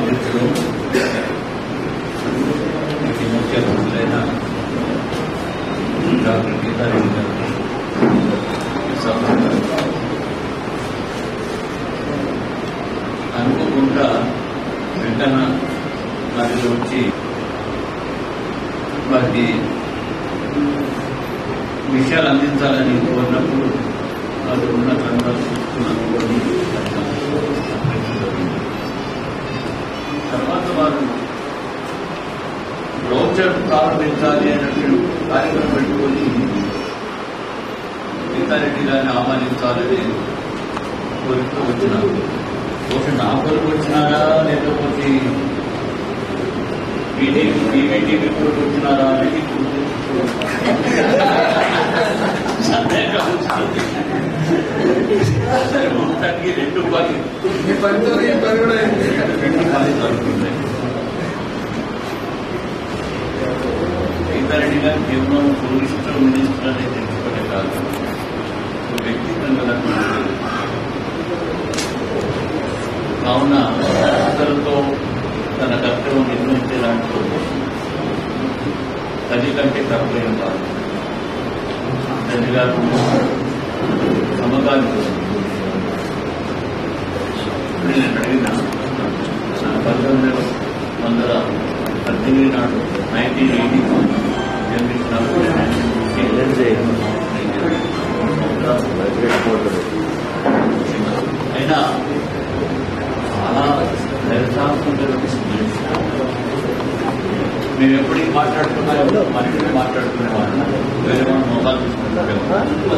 అధ్యక్షుడు ఈ ముఖ్య అతిథులైన డాక్టర్ గీతారెడ్డి గారు సభ్యులు అనుకోకుండా వెంకన్న వారిలో వచ్చి వారికి విషయాలు అందించాలని కోరినప్పుడు అది ఉన్న గ్రంథాలు చూసుకుని అనుకోని తర్వాత వారు బ్రౌచర్ ప్రారంభించాలి అన్నట్టు కార్యక్రమం పెట్టుకొని సీతారెడ్డి గారిని ఆహ్వానించాలని కోరిక వచ్చినారు బహుశా నా కొరకు వచ్చినారా లేకపోతే మీటింగ్ టీవీ కొరకు వచ్చినారా అనేది సందేహం వచ్చింది. మొత్తానికి రెండు పని ఈ పనితో ఈ పని కూడా అయింది. రెండు పని జరుగుతున్నాయి సీతారెడ్డి గారు కేవలం టూరిస్ట్ మినిస్టర్ అనేది తెలుసుకునే కాదు ఒక వ్యక్తిత్వం గల మనిషి. కావున అందరితో తన కర్తవ్యం నిర్వహించే దాంట్లో తల్లి కంటే తక్కువేం కాదు తండ్రి గారు సమకాలీన ఇప్పుడు నేను అడిగిన నా పంతొమ్మిది వందల పద్దెనిమిది నాడు నైన్టీన్ ఎయిటీ అయినా చాలా దర్శాత్మకమైన మేము ఎప్పటికీ మాట్లాడుకున్నామో మనుషులు మాట్లాడుకునే వాళ్ళం వేరే వాళ్ళు మొబైల్ చూసుకుంటాం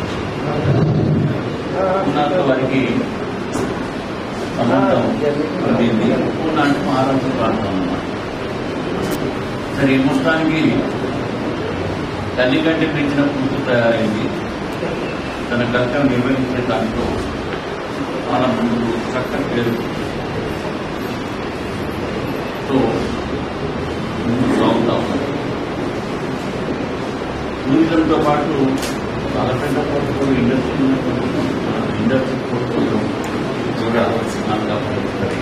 ఉన్నంత వారికి సంబంధం కలిగింది ఉన్న అంటే మహారాష్ట్ర ప్రాంతం అన్నమాట సరే ఈ మొత్తానికి తల్లి కంటే పెంచిన కూతురు తయారైంది తన కర్తవ్యం నిర్వహించే దాంట్లో చాలా ముందు చక్కని పేరు తో ముందుకు సాగుతా ఉన్నారు టూరిజంతో పాటు అలపెండ పోర్టులో ఇండస్ట్రీ ఇండస్ట్రీ పోర్టులో కూడా నాకు అప్పచెప్పారు.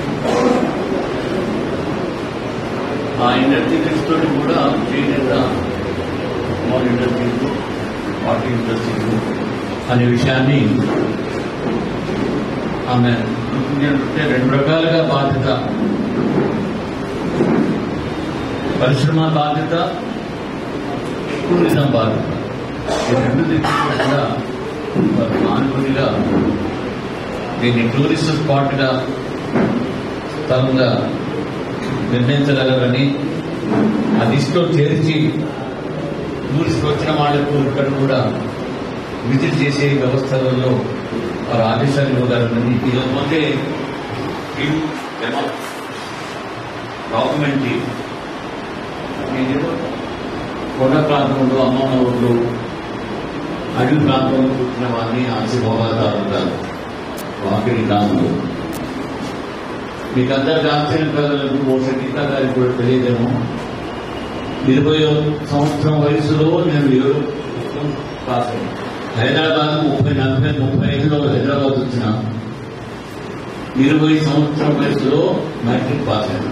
ఆ ఇండస్ట్రీస్ తోటి కూడా చేనేత స్మాల్ ఇండస్ట్రీస్ వాటర్ ఇండస్ట్రీస్ అనే విషయాన్ని ఆమె అంటే రెండు రకాలుగా బాధ్యత పరిశ్రమ బాధ్యత టూరిజం బాధ్యత ఈ రెండు దిక్కులు కూడా వారు మానవునిగా దీన్ని టూరిస్ట్ స్పాట్గా స్థలంగా నిర్ణయించగలరని ఆ లిస్టులో చేర్చి టూరిస్ట్ వచ్చిన వాళ్లకు ఇక్కడ కూడా విజిట్ చేసే వ్యవస్థలలో వారు ఆదేశాలు ఇవ్వగలరని ఇకపోతే డాక్యుమెంట్ నేనేదో కొండ ప్రాంతంలో అమ్మమ్మ ఊళ్ళు అడవి ప్రాంతంలో పుట్టిన వారిని ఆశీర్వాదాలుగా వాకిలి గ్రామంలో మీకు అందరు కాల్చిన పిల్లలకు బహుశా గీతా గారికి కూడా తెలియదేమో ఇరవై సంవత్సరం వయసులో నేను ఏడు పాస్ అయ్యాను హైదరాబాద్ ముప్పై నలభై ముప్పై ఐదులో హైదరాబాద్ వచ్చిన ఇరవై సంవత్సరం వయసులో మ్యాట్రిక్ పాస్ అయ్యాను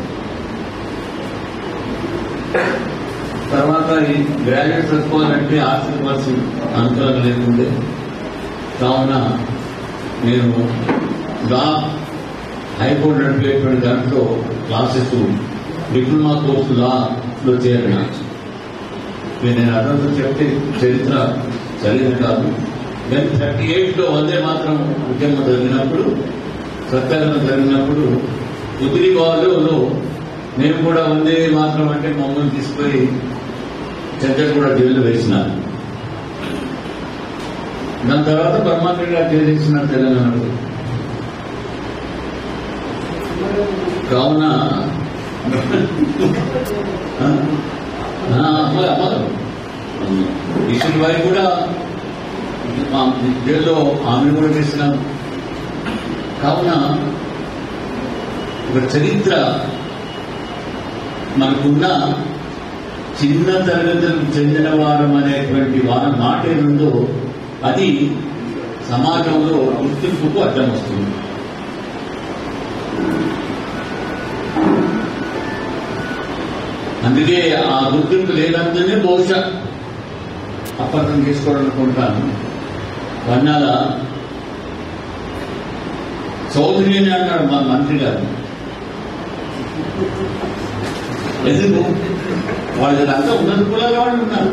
తర్వాత ఈ గ్రాడ్యుయేట్ చదువుకోవాలంటే ఆర్థిక పరిస్థితి అనుకూలంగా లేకుండే కావున నేను లా హైకోర్టు నడిపేటువంటి దాంట్లో క్లాసెస్ డిప్లొమా కోర్సు లాలో చేరిన ఇక నేను అదంతా చెప్తే చరిత్ర చదివిన కాదు కానీ థర్టీ ఎయిట్ లో వందే మాత్రం ఉద్యమం జరిగినప్పుడు సత్యాగ్రహం జరిగినప్పుడు ఉదిరి వాళ్ళు మేము కూడా వందే మాత్రం అంటే మమ్మల్ని తీసుకుపోయి చెద్దరు కూడా జైల్లో వేసినారు దాని తర్వాత బ్రహ్మాండ గారు చేసేసిన తెలంగాణకు కావున ఆ, ఆ, అమ్మగా అమ్మగా ఈశ్వరి వారి కూడా మా జైల్లో ఆమెను కూడా చేసినాం కావున ఒక చరిత్ర మనకున్న చిన్న తరగతులకు చెందిన వారం అనేటువంటి వార మాట ఏముందో అది సమాజంలో గుర్తింపుకు అడ్డం వస్తుంది అందుకే ఆ గుర్తింపు లేనందునే బహుశా అప్పర్థం చేసుకోవాలనుకుంటాను వన్నాల చౌదరి అని అన్నాడు మా మంత్రి గారు ఎందుకు వాళ్ళంతా ఉన్నత కులాల వాళ్ళు ఉన్నారు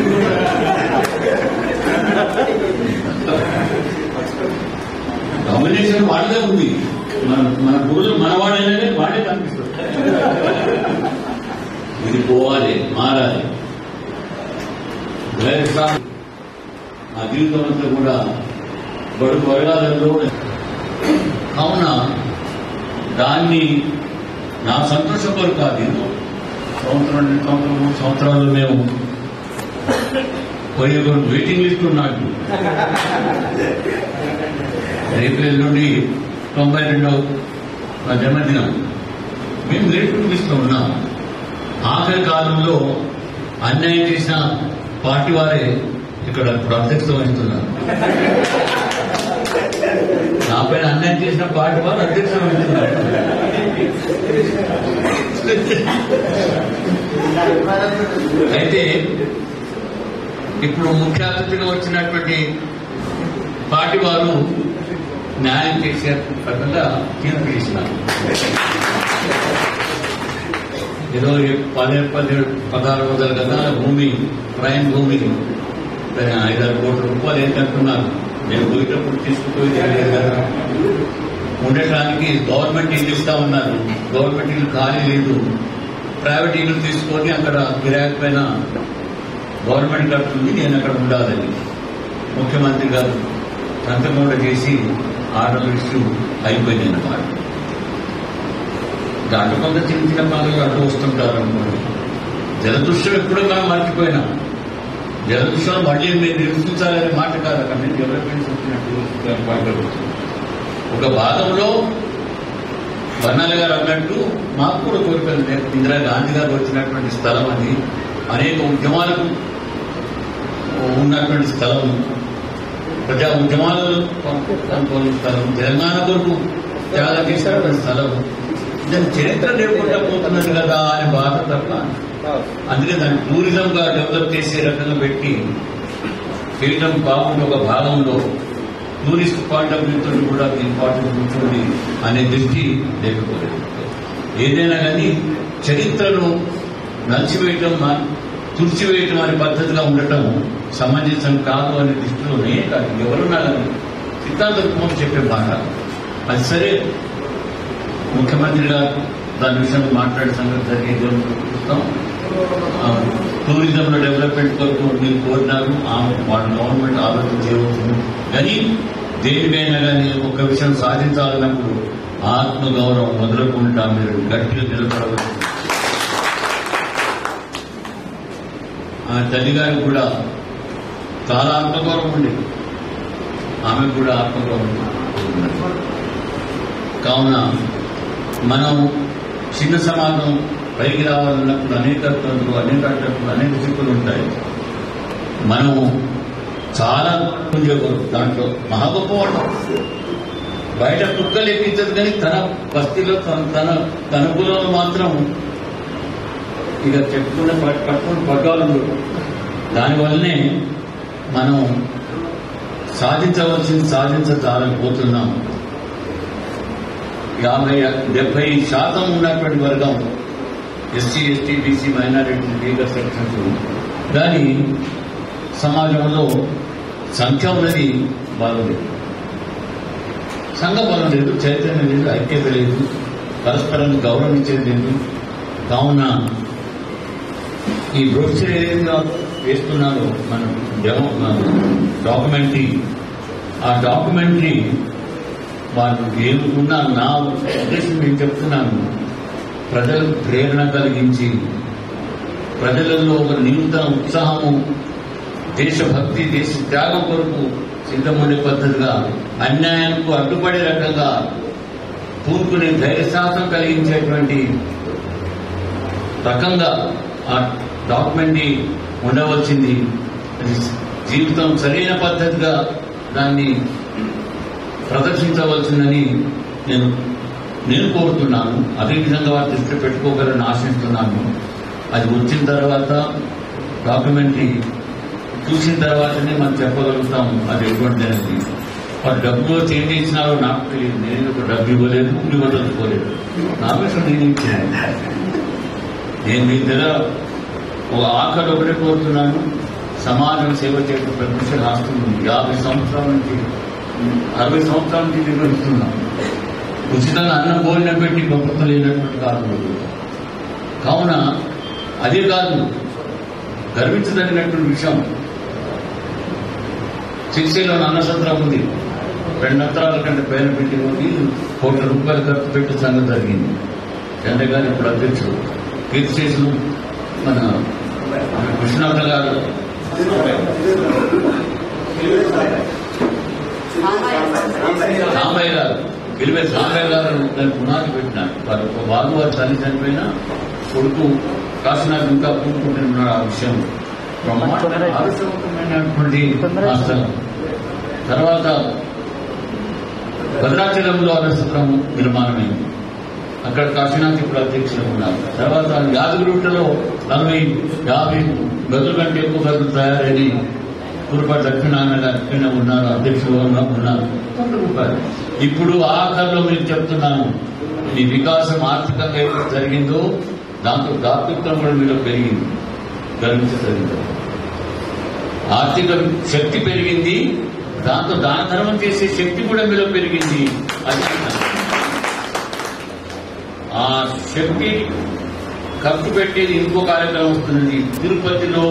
డామినేషన్ వాళ్ళదే ఉంది మన మన గురువులు మనవాడైనా వాడే కనిపిస్తుంది ఇది పోవాలి మారాలి వైఎస్ఆర్ ఆ జీవితం అంతా కూడా బడుగు వర్గాలలో కావున దాన్ని నా సంతోషం కొరకు కాదు ఇది. సంవత్సరం రెండు సంవత్సరం మూడు సంవత్సరాలు మేము పోయే కొరకు వెయిటింగ్ లిస్ట్ ఉన్నాడు రేపు నుండి తొంభై రెండవ నా జన్మదినం మేము వెయిటింగ్ లిస్ట్ ఉన్నాం ఆఖరి కాలంలో అన్యాయం చేసిన పార్టీ వారే ఇక్కడ ఇప్పుడు అధ్యక్షత వహిస్తున్నారు నా పైన అన్యాయం చేసిన పార్టీ వారు అధ్యక్షత వహిస్తున్నారు అయితే ఇప్పుడు ముఖ్య అతిథిగా వచ్చినటువంటి పార్టీ వారు న్యాయం చేసే రకంగా తీర్పు చేసినారు ఏదో పదే పదిహేడు పదహారు వందల గదాల భూమి ప్రైమ్ భూమి దాని ఐదారు కోట్ల రూపాయలు ఏంటంటున్నారు నేను పోయేటప్పుడు తీసుకుపోయి తెలియదు కదా ఉండటానికి గవర్నమెంట్ ఇల్లు ఇస్తా ఉన్నారు గవర్నమెంట్ ఇల్లు ఖాళీ లేదు ప్రైవేట్ ఇల్లు తీసుకొని అక్కడ కిరాయి పైన గవర్నమెంట్ కడుతుంది నేను అక్కడ ఉండాలని ముఖ్యమంత్రి గారు సంతకం చేసి ఆర్డర్ ఇష్యూ అయిపోయింది అన్నమాట దాంట్లో కొంత చిన్న చిన్న పనులు అడ్డు వస్తుంటారు అనుకోండి జలదృశ్యం ఎప్పుడో మనం మర్చిపోయినాం జలదృశ్యం మళ్ళీ మీరు నిరూపించాలనే మాట కాదు అక్కడ నుంచి డెవలప్మెంట్స్ వచ్చినట్టు మాటలు ఒక భాగంలో వర్ణాల గారు అన్నట్టు మాకు కూడా కోరికలు లేవు. ఇందిరా గాంధీ గారు వచ్చినటువంటి స్థలం అది అనేక ఉద్యమాలకు ఉన్నటువంటి స్థలం ప్రజా ఉద్యమాలలో పాల్గొన్న స్థలం తెలంగాణ కొరకు త్యాగం చేసినటువంటి స్థలం దాని చరిత్ర లేకుండా పోతున్నది కదా అని బాధ తప్ప అందుకే దాన్ని టూరిజం గా డెవలప్ చేసే రకంగా పెట్టి చేయడం బాగుంది ఒక భాగంలో టూరిస్ట్ పాయింట్ ఆఫ్ వ్యూతో కూడా ఇంపార్టెంట్ ఉంటుంది అనే దృష్టి లేకపోలేదు ఏదైనా కానీ చరిత్రను నలిచివేయటం మా- తుడిచివేయటం అనే పద్ధతిగా ఉండటం సమంజసం కాదు అనే దృష్టిలోనే కాదు ఎవరున్నా కానీ సిద్ధాంతం చెప్పే మాట అది సరే ముఖ్యమంత్రి గారు దాని విషయంలో మాట్లాడే సంగతి జరిగేది అని చూస్తాం ఆ, టూరిజంలో డెవలప్మెంట్ కొరకు మీరు కోరినారు ఆ వాళ్ళ గవర్నమెంట్ ఆలోచన చేయవచ్చును కానీ దేనికైనా కానీ ఒక విషయం సాధించాలన్నప్పుడు ఆత్మగౌరవం వదలకుండా మీరు గట్టిగా నిలబడవచ్చు ఆ తల్లి గారికి కూడా చాలా ఆత్మగౌరవం ఉండేది ఆమెకు కూడా ఆత్మగౌరవం ఉంది. కావున మనం చిన్న సమాజం పైకి రావాలన్నప్పుడు అనేక ఇబ్బందులు, అనేక అడ్డంకులు అనేక చిక్కులు ఉంటాయి మనం చాలా ఉండేవారు దాంట్లో మహా గొప్పవాడు బయట కుక్కలు ఎక్కించదు కానీ తన బస్తీలో తన తన తన కులంలో మాత్రం ఇక చెప్పుకున్న పట్- పట్టుకుని పట్టాలు దానివల్లనే మనం సాధించవలసింది సాధించజాలకపోతున్నాం యాభై డెబ్బై శాతం ఉన్నటువంటి వర్గం SC ST BC minority legal sections దాని సమాజంలో సంఖ్య ఉన్నది బాగలేదు సంఘ బలం లేదు చైతన్యం లేదు ఐక్యత లేదు పరస్పరం గౌరవించేది లేదు కావున ఈ బ్రోచర్ ఏదైనా వేస్తున్నారో మన డెమో మన డాక్యుమెంటరీ ఆ డాక్యుమెంటరీ వాళ్ళు ఏమున్నా నా ఉద్దేశం నేను చెప్తున్నాను ప్రజలకు ప్రేరణ కలిగించి ప్రజలలో ఒక నూతన ఉత్సాహము దేశభక్తి దేశ త్యాగం కొరకు సిద్ధముండే పద్ధతిగా అన్యాయంకు అడ్డుపడే రకంగా పూర్కునే ధైర్యశాతం కలిగించేటువంటి రకంగా ఆ డాక్యుమెంట్ ఉండవలసింది అది జీవితం సరైన పద్ధతిగా దాన్ని ప్రదర్శించవలసిందని నేను నేను కోరుతున్నాను అదేవిధంగా వారి దృష్టిలో పెట్టుకోగలని ఆశిస్తున్నాను అది వచ్చిన తర్వాత డాక్యుమెంటరీ చూసిన తర్వాతనే మనం చెప్పగలుగుతాం అది ఎటువంటి అనేది వారు డబ్బులో చేంజ్ చేసినారో నాకు తెలియదు నేను ఒక డబ్బు ఇవ్వలేదు ఇవ్వదలుచుకోలేదు నా విషయం నేను ఇచ్చాను నేను మీ దగ్గర ఒక ఆఖరి ఒకటే కోరుతున్నాను సమాజం సేవ చేయడం ప్రతిష్ట రాష్ట్రం యాభై సంవత్సరాల నుంచి అరవై సంవత్సరాల నుంచి నిర్వహిస్తున్నాం ఉచితంగా అన్నం భోజనం పెట్టి ప్రభుత్వం లేనటువంటి కాదు కావున అదే కాదు గర్వించదగినటువంటి విషయం సిరిసిలో అన్నసత్రం ఉంది రెండు అంతరాల కంటే పైన పెట్టి ఉంది కోట్ల రూపాయలు ఖర్చు పెట్టి సంగతి జరిగింది చంద్ర గారు ఇప్పుడు అధ్యక్షుడు కీర్తి స్టేషన్ మన కృష్ణాథ గారు సాంబయ్య గారు గెలిపే సాంబయ్య గారు దానికి పునాది పెట్టినారు వారు ఒక బాబు వారి తల్లి చనిపోయినా కొడుకు కాశీనాథ్ ఇంకా పూనుకుంటున్నాడు ఆ విషయం బ్రహ్మాండ ఆవిష్కృతమైనటువంటి ఆ స్థలం తర్వాత భద్రాచలంలో అరసత్రం నిర్మాణమైంది అక్కడ కాశీనాథ్ ఇప్పుడు అధ్యక్షులు ఉన్నారు తర్వాత యాదగిరిగుట్టలో నలభై యాభై గదుల కంటే ఎక్కువ గదులు తయారని కురుపాటి లక్ష్మీనారాయణ గారు ఇక్కడ ఉన్నారు అధ్యక్షులుగా ఉన్న- ఉన్నారు కోట్ల రూపాయలు ఇప్పుడు ఆఖరిలో మీకు చెప్తున్నాను ఈ వికాసం ఆర్థికంగా అయితే జరిగిందో దాంతో దాతృత్వం కూడా మీలో పెరిగింది గర్వించదగింది ఆర్థిక శక్తి పెరిగింది దాంతో దాన ధర్మం చేసే శక్తి కూడా మీలో పెరిగింది అది ఆ శక్తి ఖర్చు పెట్టేది ఇంకో కార్యక్రమం వస్తున్నది తిరుపతిలో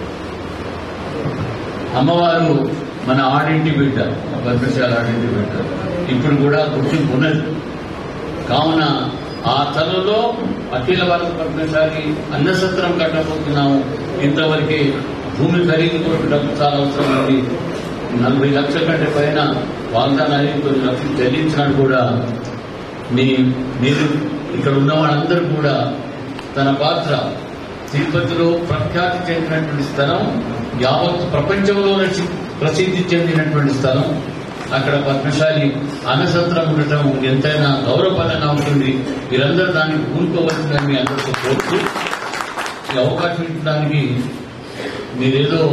అమ్మవారు మన ఆడింటి బిడ్డ భద్రశాల ఆడింటి బిడ్డ ఇప్పుడు కూడా గుర్తింపు ఉన్నది కావున ఆ తలలో అఖిల భారత పద్మశాలి అన్నసత్రం కట్టబోతున్నాము ఇంతవరకు భూమి ఖరీదు కొరకు డబ్బు చాలా అవసరం ఉంది నలభై లక్షల కంటే పైన వాగ్దానాలు కొన్ని లక్షలు చెల్లించినాడు కూడా మీ మీరు ఇక్కడ ఉన్న వాళ్ళందరూ కూడా తన పాత్ర తిరుపతిలో ప్రఖ్యాతి చెందినటువంటి స్థలం యావత్ ప్రపంచంలోనే చి- ప్రసిద్ధి చెందినటువంటి స్థలం అక్కడ పద్మశాలి అన్నసత్రం ఉండటం ఎంతైనా గౌరవపరంగా ఉంటుంది మీరందరూ దానికి కూరుకోవలసిందని మీ అందరితో కోరుతూ ఈ అవకాశం ఇచ్చడానికి మీరేదో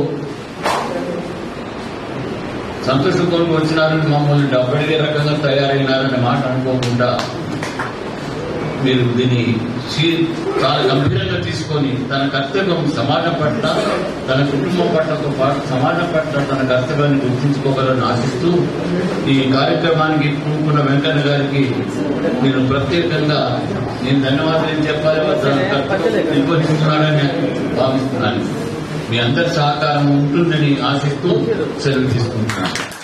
సంతోషంతో వచ్చినారని మమ్మల్ని డబ్బడిగే రకంగా తయారైనారనే మాట అనుకోకుండా మీరు దీన్ని సీ- చాలా గంభీరంగా తీసుకొని తన కర్తవ్యం సమాజం పట్ల తన కుటుంబం పట్లతో పాటు సమాజం పట్ల తన కర్తవ్యాన్ని గుర్తించుకోగలని ఆశిస్తూ ఈ కార్యక్రమానికి పూనుకున్న వెంకన్న గారికి నేను ప్రత్యేకంగా నేను ధన్యవాదాలు ఏం చెప్పాలి తన కర్తవ్యం నిర్వహిస్తున్నాడని భావిస్తున్నాను మీ అందరి సహకారం ఉంటుందని ఆశిస్తూ సెలవు తీసుకుంటున్నాను